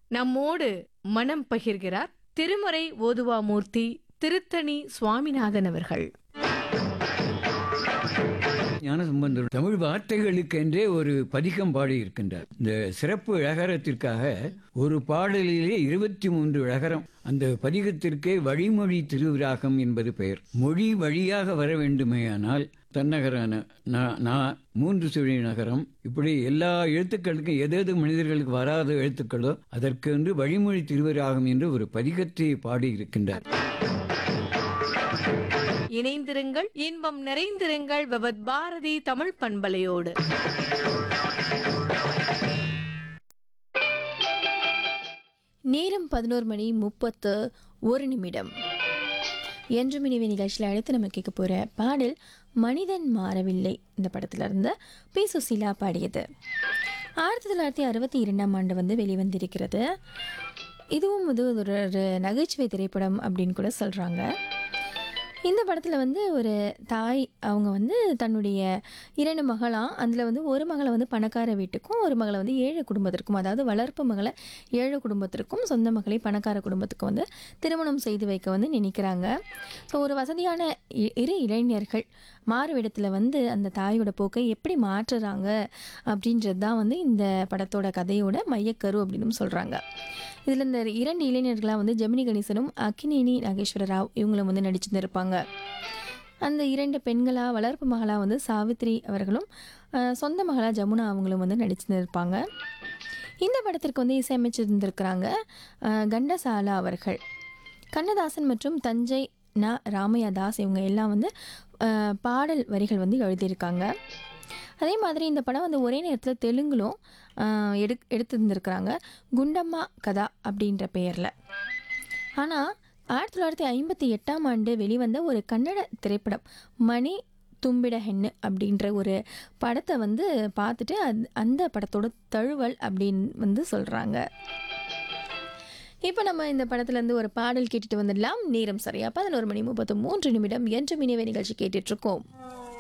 நம்மோடு மனம் பகிர்கிறார் திருமறை ஓதுவாமூர்த்தி திருத்தணி சுவாமிநாதன் அவர்கள் ஞானசம்பந்தர் தமிழ் வார்த்தைகளுக்கென்றே ஒரு பதிகம் பாடி இருக்கின்றார் இந்த சிறப்பு இழகரத்திற்காக ஒரு பாடலிலே இருபத்தி மூன்று இழகரம் அந்த பதிகத்திற்கே வழிமொழி திருவிராகம் என்பது பெயர் மொழி வழியாக வர வேண்டுமேயானால் தன்னகரான நா- நா மூன்று சுழி நகரம் இப்படி எல்லா எழுத்துக்களுக்கும் எதேது மனிதர்களுக்கு வராத எழுத்துக்களோ அதற்கு என்று வழிமொழி திருவிராகம் என்று ஒரு பதிகத்தை பாடி இருக்கின்றார் இணைந்திருங்கள் இன்பம் நிறைந்திருங்கள் பகவத் பாரதி தமிழ் பண்பலையோடு நேரம் பதினோரு மணி முப்பத்து ஒரு நிமிடம் என்று மினிவி நிகழ்ச்சியில் அடுத்து நம்ம கேட்க போகிற பாடல் மனிதன் மாறவில்லை இந்த படத்துல இருந்து பி சுசீலா பாடியது ஆயிரத்தி தொள்ளாயிரத்தி அறுபத்தி இரண்டாம் ஆண்டு வந்து வெளிவந்திருக்கிறது இதுவும் இது ஒரு ஒரு நகைச்சுவை திரைப்படம் அப்படின்னு கூட சொல்கிறாங்க இந்த படத்தில் வந்து ஒரு தாய் அவங்க வந்து தன்னுடைய இரண்டு மகளாம் அதில் வந்து ஒரு மகளை வந்து பணக்கார வீட்டுக்கும் ஒரு மகளை வந்து ஏழை குடும்பத்திற்கும் அதாவது வளர்ப்பு மகளை ஏழை குடும்பத்திற்கும் சொந்த மகளை பணக்கார குடும்பத்துக்கும் வந்து திருமணம் செய்து வைக்க வந்து நினைக்கிறாங்க ஸோ ஒரு வசதியான இ- இரு இளைஞர்கள் மாறுவிடத்தில் வந்து அந்த தாயோட போக்கை எப்படி மாற்றுறாங்க அப்படின்றது தான் வந்து இந்த படத்தோட கதையோட மையக்கரு அப்படின்னு சொல்கிறாங்க இதில் இந்த இரண்டு இளைஞர்களாக வந்து ஜெமினி கணேசனும் அக்கினேனி நாகேஸ்வர ராவ் இவங்களும் வந்து நடிச்சிருந்திருப்பாங்க அந்த இரண்டு பெண்களாக வளர்ப்பு மகளாக வந்து சாவித்ரி அவர்களும் அஹ், சொந்த மகளாக ஜமுனா அவங்களும் வந்து நடிச்சிருந்திருப்பாங்க இந்த படத்திற்கு வந்து இசையமைச்சிருந்திருக்கிறாங்க அஹ், கண்டசாலா அவர்கள் கண்ணதாசன் மற்றும் தஞ்சை ந ராமையா தாஸ் இவங்க எல்லாம் வந்து அஹ், பாடல் வரிகள் வந்து எழுதியிருக்காங்க அதே மாதிரி இந்த படம் வந்து ஒரே நேரத்தில் தெலுங்கிலும் அஹ், எடு எடுத்திருந்திருக்கிறாங்க குண்டம்மா கதா அப்படின்ற பெயரில் ஆனால் ஆயிரத்தி தொள்ளாயிரத்தி ஐம்பத்தி எட்டாம் ஆண்டு வெளிவந்த ஒரு கன்னட திரைப்படம் மணி தும்பிட ஹென்னு அப்படின்ற ஒரு படத்தை வந்து பார்த்துட்டு அது அந்த படத்தோட தழுவல் அப்படின்னு வந்து சொல்கிறாங்க இப்போ நம்ம இந்த படத்துலேருந்து ஒரு பாடல் கேட்டுட்டு வந்துடலாம் நேரம் சரியா பதினோரு மணி முப்பத்து மூன்று நிமிடம் என்று மினிவே நிகழ்ச்சி கேட்டுட்ருக்கோம்